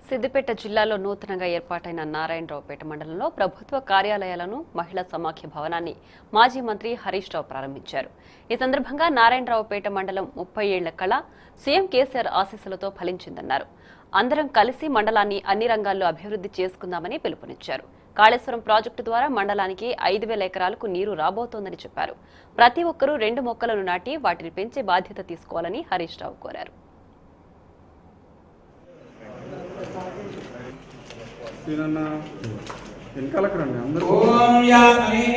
సిద్దిపేట జిల్లాలో నూతనంగా ఏర్పాటైన నారాయణరావుపేట మండలంలో ప్రభుత్వ కార్యాలయాలను మహిళా సమాఖ్య భవనాన్ని మాజీ మంత్రి హరీష్ రావు ప్రారంభించారు ఈ సందర్భంగా నారాయణరావుపేట మండలం ముప్పై ఏళ్ల కళ సీఎం కేసీఆర్ ఆశీస్సులతో ఫలించిందన్నారు అందరం కలిసి మండలాన్ని అన్ని రంగాల్లో అభివృద్ధి చేసుకుందామని పిలుపునిచ్చారు కాళేశ్వరం ప్రాజెక్టు ద్వారా మండలానికి ఐదు వేల ఎకరాలకు నీరు రాబోతోందని చెప్పారు ప్రతి ఒక్కరూ రెండు మొక్కలను నాటి వాటిని పెంచే బాధ్యత తీసుకోవాలని హరీష్ రావు కోరారు ఈయనన్న వెనకాలకు రండి అందరూ ఓం యా నమే